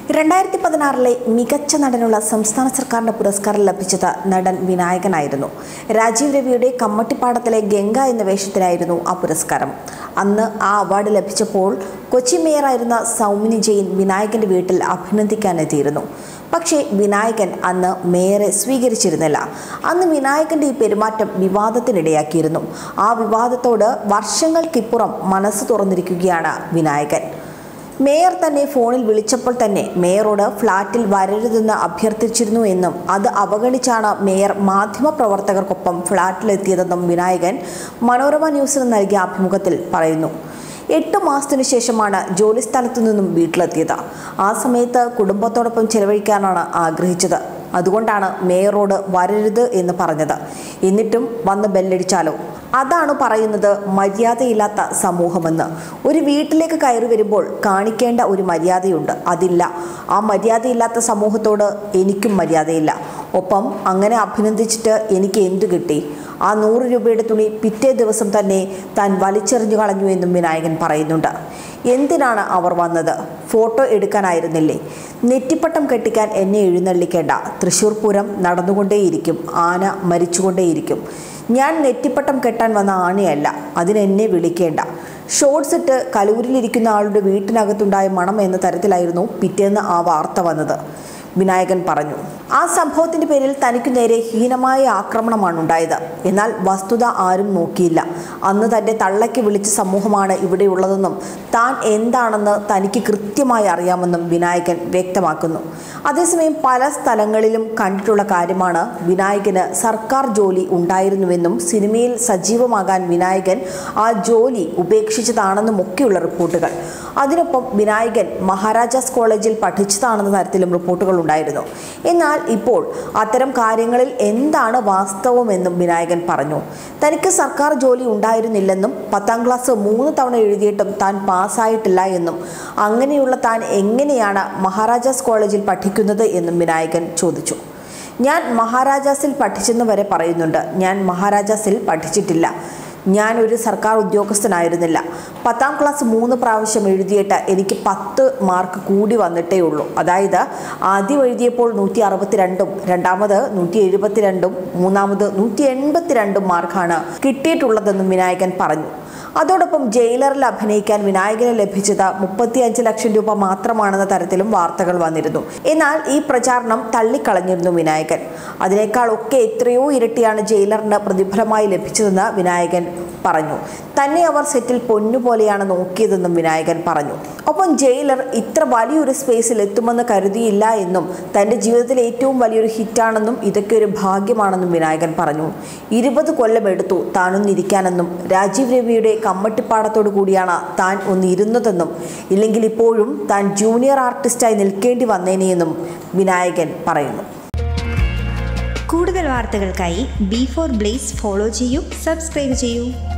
രണ്ടായിരത്തി പതിനാറിലെ മികച്ച നടനുള്ള സംസ്ഥാന സർക്കാരിന്റെ പുരസ്കാരം ലഭിച്ചത് നടൻ വിനായകനായിരുന്നു രാജീവ് രവിയുടെ കമ്മട്ടിപ്പാടത്തിലെ ഗംഗ എന്ന വേഷത്തിനായിരുന്നു ആ പുരസ്കാരം അന്ന് ആ അവാർഡ് ലഭിച്ചപ്പോൾ കൊച്ചി മേയറായിരുന്ന സൗമിനി ജെയിൻ വിനായകന്റെ വീട്ടിൽ അഭിനന്ദിക്കാനെത്തിയിരുന്നു പക്ഷേ വിനായകൻ അന്ന് മേയറെ സ്വീകരിച്ചിരുന്നില്ല അന്ന് വിനായകന്റെ ഈ പെരുമാറ്റം വിവാദത്തിനിടയാക്കിയിരുന്നു ആ വിവാദത്തോട് വർഷങ്ങൾക്കിപ്പുറം മനസ്സ് തുറന്നിരിക്കുകയാണ് വിനായകൻ മേയർ തന്നെ ഫോണിൽ വിളിച്ചപ്പോൾ തന്നെ മേയറോട് ഫ്ളാറ്റിൽ വരരുതെന്ന് അഭ്യർത്ഥിച്ചിരുന്നു എന്നും അത് അവഗണിച്ചാണ് മേയർ മാധ്യമപ്രവർത്തകർക്കൊപ്പം ഫ്ളാറ്റിലെത്തിയതെന്നും വിനായകൻ മനോരമ ന്യൂസിന് നൽകിയ അഭിമുഖത്തിൽ പറയുന്നു എട്ട് മാസത്തിനു ശേഷമാണ് ജോലി സ്ഥലത്തു നിന്നും വീട്ടിലെത്തിയത് ആ സമയത്ത് കുടുംബത്തോടൊപ്പം ചെലവഴിക്കാനാണ് ആഗ്രഹിച്ചത് അതുകൊണ്ടാണ് മേയറോട് വരരുത് എന്ന് പറഞ്ഞത് എന്നിട്ടും വന്ന് ബെല്ലടിച്ചാലോ അതാണ് പറയുന്നത് മര്യാദയില്ലാത്ത സമൂഹമെന്ന് ഒരു വീട്ടിലേക്ക് കയറി വരുമ്പോൾ കാണിക്കേണ്ട ഒരു മര്യാദയുണ്ട് അതില്ല ആ മര്യാദയില്ലാത്ത സമൂഹത്തോട് എനിക്കും മര്യാദയില്ല ഒപ്പം അങ്ങനെ അഭിനന്ദിച്ചിട്ട് എനിക്ക് എന്തു കിട്ടി ആ നൂറ് രൂപയുടെ തുണി പിറ്റേ ദിവസം തന്നെ താൻ വലിച്ചെറിഞ്ഞു കളഞ്ഞു എന്നും വിനായകൻ പറയുന്നുണ്ട് എന്തിനാണ് അവർ വന്നത് ഫോട്ടോ എടുക്കാനായിരുന്നില്ലേ നെറ്റിപ്പട്ടം കെട്ടിക്കാൻ എന്നെ എഴുന്നള്ളിക്കേണ്ട തൃശ്ശൂർ പൂരം നടന്നുകൊണ്ടേയിരിക്കും ആന മരിച്ചുകൊണ്ടേയിരിക്കും ഞാൻ നെറ്റിപ്പട്ടം കെട്ടാൻ വന്ന ആനയല്ല അതിനെന്നെ വിളിക്കേണ്ട ഷോർട്സ് ഇട്ട് കലൂരിലിരിക്കുന്ന ആളുടെ വീട്ടിനകത്തുണ്ടായ മണം എന്ന തരത്തിലായിരുന്നു പിറ്റേന്ന് ആ വാർത്ത വന്നത് വിനായകൻ പറഞ്ഞു ആ സംഭവത്തിന്റെ പേരിൽ തനിക്കു നേരെ ഹീനമായ ആക്രമണമാണ് ഉണ്ടായത് എന്നാൽ വസ്തുത ആരും നോക്കിയില്ല അന്ന് തന്റെ തള്ളയ്ക്ക് വിളിച്ച സമൂഹമാണ് ഇവിടെയുള്ളതെന്നും താൻ എന്താണെന്ന് തനിക്ക് കൃത്യമായി അറിയാമെന്നും വിനായകൻ വ്യക്തമാക്കുന്നു അതേസമയം പല സ്ഥലങ്ങളിലും കണ്ടിട്ടുള്ള കാര്യമാണ് വിനായകന് സർക്കാർ ജോലി ഉണ്ടായിരുന്നുവെന്നും സിനിമയിൽ സജീവമാകാൻ വിനായകൻ ആ ജോലി ഉപേക്ഷിച്ചതാണെന്നും ഒക്കെയുള്ള റിപ്പോർട്ടുകൾ അതിനൊപ്പം വിനായകൻ മഹാരാജാസ് കോളേജിൽ പഠിച്ചതാണെന്ന തരത്തിലും റിപ്പോർട്ടുകൾ ഉണ്ടായിരുന്നു എന്നാൽ ഇപ്പോൾ അത്തരം കാര്യങ്ങളിൽ എന്താണ് വാസ്തവമെന്നും വിനായകൻ പറഞ്ഞു തനിക്ക് സർക്കാർ ജോലി ഉണ്ടായിരുന്നില്ലെന്നും പത്താം ക്ലാസ് മൂന്ന് തവണ എഴുതിയിട്ടും താൻ പാസ്സായിട്ടില്ല എന്നും അങ്ങനെയുള്ള താൻ എങ്ങനെയാണ് മഹാരാജാസ് കോളേജിൽ പഠിക്കുന്നത് എന്നും വിനായകൻ ചോദിച്ചു ഞാൻ മഹാരാജാസിൽ പഠിച്ചെന്ന് വരെ പറയുന്നുണ്ട് ഞാൻ മഹാരാജാസിൽ പഠിച്ചിട്ടില്ല ഞാൻ ഒരു സർക്കാർ ഉദ്യോഗസ്ഥനായിരുന്നില്ല പത്താം ക്ലാസ് മൂന്ന് പ്രാവശ്യം എഴുതിയിട്ട് എനിക്ക് പത്ത് മാർക്ക് കൂടി വന്നിട്ടേ ഉള്ളൂ അതായത് ആദ്യം എഴുതിയപ്പോൾ നൂറ്റി അറുപത്തിരണ്ടും രണ്ടാമത് നൂറ്റി എഴുപത്തിരണ്ടും മൂന്നാമത് നൂറ്റി എൺപത്തിരണ്ടും മാർക്കാണ് കിട്ടിയിട്ടുള്ളതെന്നും വിനായകൻ പറഞ്ഞു അതോടൊപ്പം ജയിലറിൽ അഭിനയിക്കാൻ വിനായകന് ലഭിച്ചത് മുപ്പത്തിയഞ്ച് ലക്ഷം രൂപ മാത്രമാണെന്ന തരത്തിലും വാർത്തകൾ വന്നിരുന്നു എന്നാൽ ഈ പ്രചാരണം തള്ളിക്കളഞ്ഞിരുന്നു വിനായകൻ അതിനേക്കാൾ ഒക്കെ എത്രയോ ഇരട്ടിയാണ് ജയിലറിന് പ്രതിഫലമായി ലഭിച്ചതെന്ന് വിനായകൻ പറഞ്ഞു തന്നെ അവർ സെറ്റിൽ പൊന്നുപോലെയാണ് നോക്കിയതെന്നും വിനായകൻ പറഞ്ഞു ഒപ്പം ജയിലർ ഇത്ര വലിയൊരു സ്പേസിൽ എത്തുമെന്ന് കരുതിയില്ല എന്നും തൻ്റെ ജീവിതത്തിലെ ഏറ്റവും വലിയൊരു ഹിറ്റാണെന്നും ഇതൊക്കെ ഒരു ഭാഗ്യമാണെന്നും വിനായകൻ പറഞ്ഞു ഇരുപത് കൊല്ലം എടുത്തു താനൊന്നിരിക്കാനെന്നും രാജീവ് രവിയുടെ കമ്മട്ടിപ്പാടത്തോടു കൂടിയാണ് താൻ ഒന്നിരുന്നതെന്നും ഇല്ലെങ്കിൽ ഇപ്പോഴും താൻ ജൂനിയർ ആർട്ടിസ്റ്റായി നിൽക്കേണ്ടി വന്നേനെയെന്നും വിനായകൻ പറയുന്നു കൂടുതൽ വാർത്തകൾക്കായി ബി ഫോർ ബ്ലേസ് ഫോളോ ചെയ്യൂ സബ്സ്ക്രൈബ് ചെയ്യൂ